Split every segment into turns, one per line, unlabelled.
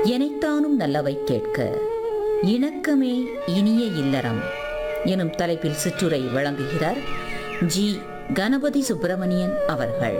எனைத்தானும் நல்லவை கேட்க இணக்கமே இனிய இல்லறம் எனும் தலைப்பில் சிற்றுரை வழங்குகிறார் ஜி கணபதி சுப்பிரமணியன் அவர்கள்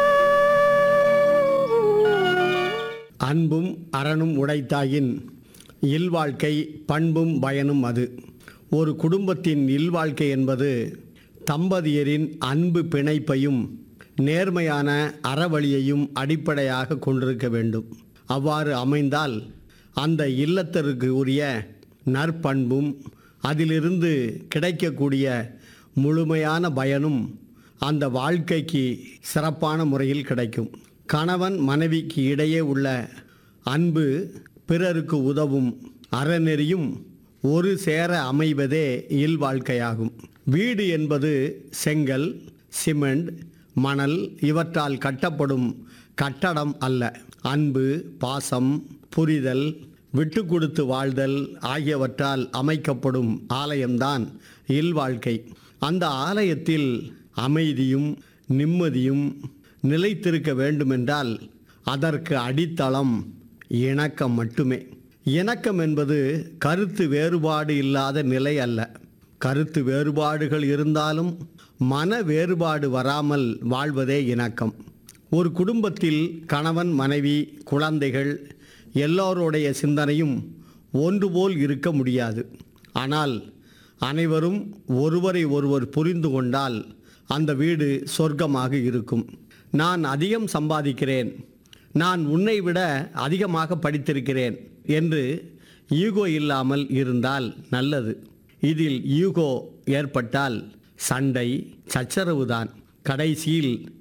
அன்பும் அறனும் உடைத்தாயின் இல்வாழ்க்கை பண்பும் பயனும் அது ஒரு குடும்பத்தின் இல்வாழ்க்கை என்பது தம்பதியரின் அன்பு பிணைப்பையும் நேர்மையான அறவழியையும் அடிப்படையாக கொண்டிருக்க வேண்டும் அவ்வாறு அமைந்தால் அந்த இல்லத்தருக்கு உரிய நற்பண்பும் அதிலிருந்து கிடைக்கக்கூடிய முழுமையான பயனும் அந்த வாழ்க்கைக்கு சிறப்பான முறையில் கிடைக்கும் கணவன் மனைவிக்கு இடையே உள்ள அன்பு பிறருக்கு உதவும் அறநெறியும் ஒரு சேர அமைவதே இல்வாழ்க்கையாகும் வீடு என்பது செங்கல் சிமெண்ட் மணல் இவற்றால் கட்டப்படும் கட்டடம் அல்ல அன்பு பாசம் புரிதல் விட்டு கொடுத்து வாழ்தல் ஆகியவற்றால் அமைக்கப்படும் ஆலயம்தான் இல்வாழ்க்கை அந்த ஆலயத்தில் அமைதியும் நிம்மதியும் நிலைத்திருக்க வேண்டுமென்றால் அதற்கு அடித்தளம் இணக்கம் மட்டுமே இணக்கம் என்பது கருத்து வேறுபாடு இல்லாத நிலை அல்ல கருத்து வேறுபாடுகள் இருந்தாலும் மன வேறுபாடு வராமல் வாழ்வதே இணக்கம் ஒரு குடும்பத்தில் கணவன் மனைவி குழந்தைகள் எல்லோருடைய சிந்தனையும் ஒன்று போல் இருக்க முடியாது ஆனால் அனைவரும் ஒருவரை ஒருவர் புரிந்து கொண்டால் அந்த வீடு சொர்க்கமாக இருக்கும் நான் அதிகம் சம்பாதிக்கிறேன் நான் உன்னை விட அதிகமாக படித்திருக்கிறேன் என்று ஈகோ இல்லாமல் இருந்தால் நல்லது இதில் ஈகோ ஏற்பட்டால் சண்டை சச்சரவுதான் கடைசியில்